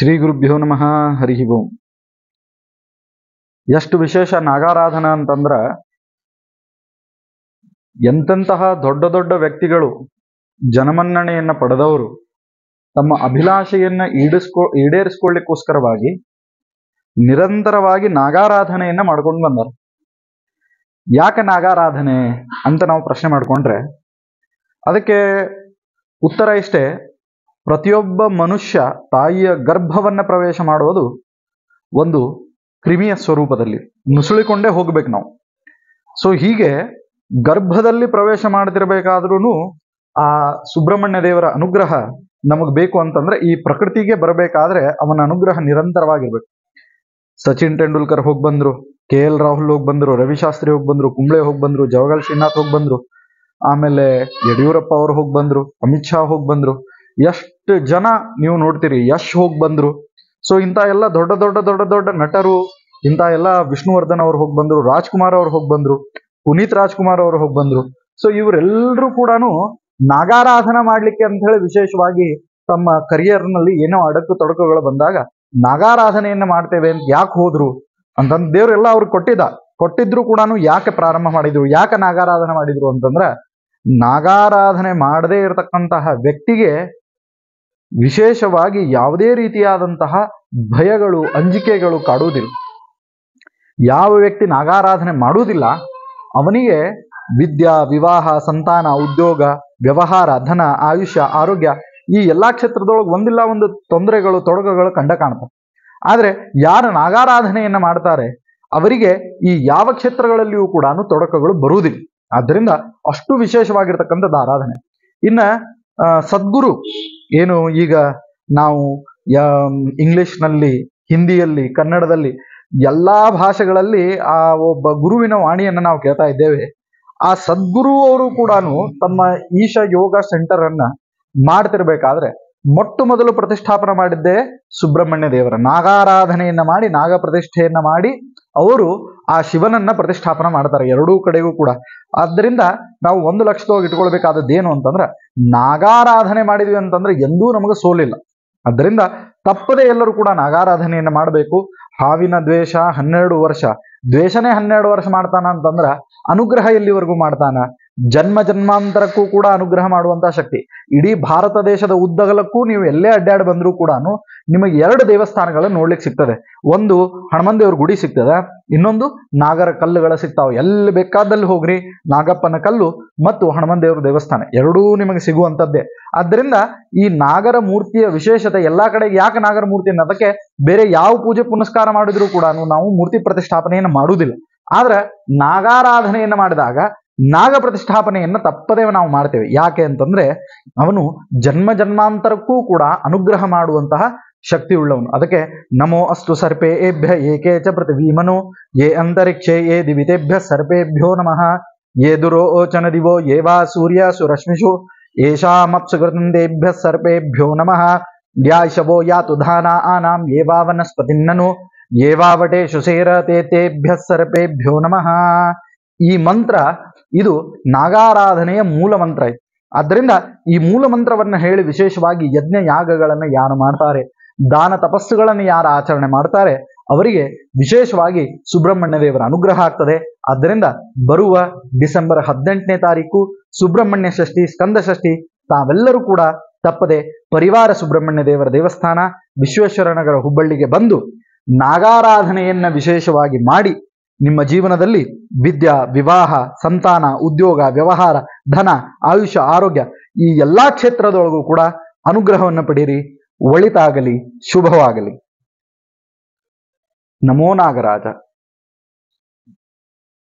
ಶ್ರೀ ಗುರುಭ್ಯೋ ನಮಃ ಹರಿ ಓಂ ಎಷ್ಟು ವಿಶೇಷ ನಾಗಾರಾಧನ ಅಂತಂದ್ರ ಎಂತೆಂತಹ ದೊಡ್ಡ ದೊಡ್ಡ ವ್ಯಕ್ತಿಗಳು ಜನಮನ್ನಣೆಯನ್ನ ಪಡೆದವರು ತಮ್ಮ ಅಭಿಲಾಷೆಯನ್ನ ಈಡಿಸ್ಕೊ ಈಡೇರಿಸ್ಕೊಳ್ಳಿಕ್ಕೋಸ್ಕರವಾಗಿ ನಿರಂತರವಾಗಿ ನಾಗಾರಾಧನೆಯನ್ನ ಮಾಡ್ಕೊಂಡು ಬಂದಾರ ಯಾಕೆ ನಾಗಾರಾಧನೆ ಅಂತ ನಾವು ಪ್ರಶ್ನೆ ಮಾಡ್ಕೊಂಡ್ರೆ ಅದಕ್ಕೆ ಉತ್ತರ ಇಷ್ಟೇ ಪ್ರತಿಯೊಬ್ಬ ಮನುಷ್ಯ ತಾಯಿಯ ಗರ್ಭವನ್ನ ಪ್ರವೇಶ ಮಾಡುವುದು ಒಂದು ಕ್ರಿಮಿಯ ಸ್ವರೂಪದಲ್ಲಿ ನುಸುಳಿಕೊಂಡೇ ಹೋಗ್ಬೇಕು ನಾವು ಸೊ ಹೀಗೆ ಗರ್ಭದಲ್ಲಿ ಪ್ರವೇಶ ಮಾಡ್ತಿರ್ಬೇಕಾದ್ರೂ ಆ ಸುಬ್ರಹ್ಮಣ್ಯ ದೇವರ ಅನುಗ್ರಹ ನಮಗ್ ಬೇಕು ಅಂತಂದ್ರೆ ಈ ಪ್ರಕೃತಿಗೆ ಬರಬೇಕಾದ್ರೆ ಅವನ ಅನುಗ್ರಹ ನಿರಂತರವಾಗಿರ್ಬೇಕು ಸಚಿನ್ ತೆಂಡೂಲ್ಕರ್ ಹೋಗಿ ಬಂದ್ರು ಕೆ ಎಲ್ ರಾಹುಲ್ ಹೋಗಿ ಬಂದ್ರು ರವಿಶಾಸ್ತ್ರಿ ಹೋಗಿ ಬಂದ್ರು ಕುಂಬ್ಳೆ ಹೋಗಿ ಬಂದ್ರು ಜವಗಲ್ ಶ್ರೀನಾಥ್ ಹೋಗಿ ಬಂದ್ರು ಆಮೇಲೆ ಯಡಿಯೂರಪ್ಪ ಅವರು ಹೋಗಿ ಬಂದ್ರು ಅಮಿತ್ ಶಾ ಹೋಗಿ ಬಂದ್ರು ಎಷ್ಟು ಜನ ನೀವು ನೋಡ್ತೀರಿ ಯಶ್ ಹೋಗಿ ಬಂದ್ರು ಸೊ ಇಂಥ ಎಲ್ಲ ದೊಡ್ಡ ದೊಡ್ಡ ದೊಡ್ಡ ದೊಡ್ಡ ನಟರು ಇಂಥ ಎಲ್ಲ ವಿಷ್ಣುವರ್ಧನ್ ಅವ್ರು ಹೋಗಿ ಬಂದ್ರು ರಾಜ್ಕುಮಾರ್ ಅವ್ರು ಹೋಗಿ ಬಂದ್ರು ಪುನೀತ್ ರಾಜ್ಕುಮಾರ್ ಅವರು ಹೋಗಿ ಬಂದ್ರು ಸೊ ಇವರೆಲ್ಲರೂ ಕೂಡ ನಾಗಾರಾಧನ ಮಾಡ್ಲಿಕ್ಕೆ ಅಂತ ಹೇಳಿ ವಿಶೇಷವಾಗಿ ತಮ್ಮ ಕರಿಯರ್ ನಲ್ಲಿ ಏನೋ ಅಡಕು ತೊಡಕುಗಳು ಬಂದಾಗ ನಾಗಾರಾಧನೆಯನ್ನ ಮಾಡ್ತೇವೆ ಅಂತ ಯಾಕೆ ಹೋದ್ರು ಅಂತಂದ್ ದೇವ್ರೆಲ್ಲ ಅವ್ರಿಗೆ ಕೊಟ್ಟಿದ್ದ ಕೊಟ್ಟಿದ್ರು ಕೂಡ ಯಾಕೆ ಪ್ರಾರಂಭ ಮಾಡಿದ್ರು ಯಾಕೆ ನಾಗಾರಾಧನೆ ಮಾಡಿದ್ರು ಅಂತಂದ್ರ ನಾಗಾರಾಧನೆ ಮಾಡದೇ ಇರತಕ್ಕಂತಹ ವ್ಯಕ್ತಿಗೆ ವಿಶೇಷವಾಗಿ ಯಾವುದೇ ರೀತಿಯಾದಂತಹ ಭಯಗಳು ಅಂಜಿಕೆಗಳು ಕಾಡುವುದಿಲ್ಲ ಯಾವ ವ್ಯಕ್ತಿ ನಾಗಾರಾಧನೆ ಮಾಡುವುದಿಲ್ಲ ಅವನಿಗೆ ವಿದ್ಯಾ ವಿವಾಹ ಸಂತಾನ ಉದ್ಯೋಗ ವ್ಯವಹಾರ ಧನ ಆಯುಷ್ಯ ಆರೋಗ್ಯ ಈ ಎಲ್ಲಾ ಕ್ಷೇತ್ರದೊಳಗೆ ಒಂದಿಲ್ಲ ಒಂದು ತೊಂದರೆಗಳು ತೊಡಕುಗಳು ಕಂಡ ಕಾಣ್ತವೆ ಆದ್ರೆ ಯಾರು ನಾಗಾರಾಧನೆಯನ್ನ ಮಾಡ್ತಾರೆ ಅವರಿಗೆ ಈ ಯಾವ ಕ್ಷೇತ್ರಗಳಲ್ಲಿಯೂ ಕೂಡ ತೊಡಕುಗಳು ಬರುವುದಿಲ್ಲ ಆದ್ದರಿಂದ ಅಷ್ಟು ವಿಶೇಷವಾಗಿರ್ತಕ್ಕಂಥದ್ದು ಆರಾಧನೆ ಇನ್ನ ಆ, ಸದ್ಗುರು ಏನು ಈಗ ನಾವು ಇಂಗ್ಲಿಷ್ನಲ್ಲಿ ಹಿಂದಿಯಲ್ಲಿ ಕನ್ನಡದಲ್ಲಿ ಎಲ್ಲಾ ಭಾಷೆಗಳಲ್ಲಿ ಆ ಒಬ್ಬ ಗುರುವಿನ ವಾಣಿಯನ್ನ ನಾವು ಕೇಳ್ತಾ ಇದ್ದೇವೆ ಆ ಸದ್ಗುರು ಅವರು ಕೂಡ ತಮ್ಮ ಈಶ ಯೋಗ ಸೆಂಟರ್ ಅನ್ನ ಮಾಡ್ತಿರ್ಬೇಕಾದ್ರೆ ಮೊಟ್ಟ ಮೊದಲು ಪ್ರತಿಷ್ಠಾಪನೆ ಮಾಡಿದ್ದೇ ಸುಬ್ರಹ್ಮಣ್ಯ ದೇವರ ನಾಗಾರಾಧನೆಯನ್ನ ಮಾಡಿ ನಾಗ ಪ್ರತಿಷ್ಠೆಯನ್ನ ಮಾಡಿ ಅವರು ಆ ಶಿವನನ್ನ ಪ್ರತಿಷ್ಠಾಪನೆ ಮಾಡ್ತಾರೆ ಎರಡೂ ಕಡೆಗೂ ಕೂಡ ಆದ್ದರಿಂದ ನಾವು ಒಂದು ಲಕ್ಷದೊಳಗೆ ಇಟ್ಕೊಳ್ಬೇಕಾದದ್ದು ಏನು ಅಂತಂದ್ರೆ ನಾಗಾರಾಧನೆ ಮಾಡಿದ್ವಿ ಅಂತಂದ್ರೆ ಎಂದೂ ನಮಗೆ ಸೋಲಿಲ್ಲ ಅದರಿಂದ ತಪ್ಪದೆ ಎಲ್ಲರೂ ಕೂಡ ನಾಗಾರಾಧನೆಯನ್ನ ಮಾಡಬೇಕು ಹಾವಿನ ದ್ವೇಷ ಹನ್ನೆರಡು ವರ್ಷ ದ್ವೇಷನೇ ಹನ್ನೆರಡು ವರ್ಷ ಮಾಡ್ತಾನ ಅಂತಂದ್ರ ಅನುಗ್ರಹ ಎಲ್ಲಿವರೆಗೂ ಮಾಡ್ತಾನ ಜನ್ಮ ಜನ್ಮಾಂತರಕ್ಕೂ ಕೂಡ ಅನುಗ್ರಹ ಮಾಡುವಂತ ಶಕ್ತಿ ಇಡೀ ಭಾರತ ದೇಶದ ಉದ್ದಗಲಕ್ಕೂ ನೀವು ಎಲ್ಲೇ ಅಡ್ಡಾಡಿ ಬಂದರೂ ಕೂಡ ನಿಮಗೆ ಎರಡು ದೇವಸ್ಥಾನಗಳನ್ನು ನೋಡ್ಲಿಕ್ಕೆ ಸಿಗ್ತದೆ ಒಂದು ಹನುಮನ್ ದೇವ್ರ ಗುಡಿ ಸಿಗ್ತದೆ ಇನ್ನೊಂದು ನಾಗರ ಕಲ್ಲುಗಳ ಸಿಗ್ತಾವೆ ಎಲ್ಲಿ ಬೇಕಾದಲ್ಲಿ ಹೋಗ್ರಿ ನಾಗಪ್ಪನ ಕಲ್ಲು ಮತ್ತು ಹನುಮನ್ ದೇವ್ರ ದೇವಸ್ಥಾನ ಎರಡೂ ನಿಮಗೆ ಸಿಗುವಂತದ್ದೇ ಆದ್ದರಿಂದ ಈ ನಾಗರ ಮೂರ್ತಿಯ ವಿಶೇಷತೆ ಎಲ್ಲಾ ಕಡೆ ಯಾಕೆ ನಾಗರ ಮೂರ್ತಿ ಅನ್ನೋದಕ್ಕೆ ಬೇರೆ ಯಾವ ಪೂಜೆ ಪುನಸ್ಕಾರ ಮಾಡಿದ್ರು ಕೂಡ ನಾವು ಮೂರ್ತಿ ಪ್ರತಿಷ್ಠಾಪನೆಯನ್ನು ಮಾಡುವುದಿಲ್ಲ ಆದ್ರೆ ನಾಗಾರಾಧನೆಯನ್ನ ಮಾಡಿದಾಗ ನಾಗ ಪ್ರತಿಷ್ಠಾಪನೆಯನ್ನ ತಪ್ಪದೇ ನಾವು ಮಾಡ್ತೇವೆ ಯಾಕೆ ಅಂತಂದ್ರೆ ಅವನು ಜನ್ಮ ಜನ್ಮಾಂತರಕ್ಕೂ ಕೂಡ ಅನುಗ್ರಹ ಮಾಡುವಂತಹ ಶಕ್ತಿ ಉಳ್ಳವನು ಅದಕ್ಕೆ ನಮೋ ಅಸ್ತು ಸರ್ಪೇ ಏಭ್ಯ ಏಕೆ ಚ ಪೃಥ್ವೀಮನೋ ಯೇ ಅಂತರಿಕ್ಷೇ ಯೇ ದಿವಿತೇಭ್ಯ ಸರ್ಪೇಭ್ಯೋ ನಮಃ ಯೇ ದುರೋಚನ ದಿವೋ ಯೇ ವಾ ಸೂರ್ಯ ಸುರಶ್ಮಿಷು ಯೇಷಾಮಪ್ಸುಕೃತಂದೇಭ್ಯ ಸರ್ಪೇಭ್ಯೋ ನಮಃ ಯಾಶವೋ ಯಾತು ಧಾನ ಆನಾಂ ಯೇ ವಾ ವನಸ್ಪತಿನ್ನನು ಯೇ ವಾವಟೇಶು ಸೇರತೆ ತೇಭ್ಯ ಸರ್ಪೇಭ್ಯೋ ನಮಃ ಈ ಮಂತ್ರ ಇದು ನಾಗಾರಾಧನೆಯ ಮೂಲ ಮಂತ್ರ ಇದು ಆದ್ದರಿಂದ ಈ ಮೂಲ ಮಂತ್ರವನ್ನ ಹೇಳಿ ವಿಶೇಷವಾಗಿ ಯಜ್ಞ ಯಾಗಗಳನ್ನ ಯಾರು ಮಾಡ್ತಾರೆ ದಾನ ತಪಸ್ಸುಗಳನ್ನು ಯಾರು ಆಚರಣೆ ಮಾಡ್ತಾರೆ ಅವರಿಗೆ ವಿಶೇಷವಾಗಿ ಸುಬ್ರಹ್ಮಣ್ಯ ದೇವರ ಅನುಗ್ರಹ ಆಗ್ತದೆ ಆದ್ದರಿಂದ ಬರುವ ಡಿಸೆಂಬರ್ ಹದಿನೆಂಟನೇ ತಾರೀಕು ಸುಬ್ರಹ್ಮಣ್ಯ ಷಷ್ಠಿ ಸ್ಕಂದ ಷಷ್ಠಿ ತಾವೆಲ್ಲರೂ ಕೂಡ ತಪ್ಪದೆ ಪರಿವಾರ ಸುಬ್ರಹ್ಮಣ್ಯ ದೇವರ ದೇವಸ್ಥಾನ ವಿಶ್ವೇಶ್ವರ ನಗರ ಹುಬ್ಬಳ್ಳಿಗೆ ಬಂದು ನಾಗಾರಾಧನೆಯನ್ನ ವಿಶೇಷವಾಗಿ ಮಾಡಿ ನಿಮ್ಮ ಜೀವನದಲ್ಲಿ ವಿದ್ಯಾ ವಿವಾಹ ಸಂತಾನ ಉದ್ಯೋಗ ವ್ಯವಹಾರ ಧನ ಆಯುಷ್ಯ ಆರೋಗ್ಯ ಈ ಎಲ್ಲಾ ಕ್ಷೇತ್ರದೊಳಗೂ ಕೂಡ ಅನುಗ್ರಹವನ್ನು ಪಡೀರಿ ಒಳಿತಾಗಲಿ ಶುಭವಾಗಲಿ ನಮೋ ನಾಗರಾಜ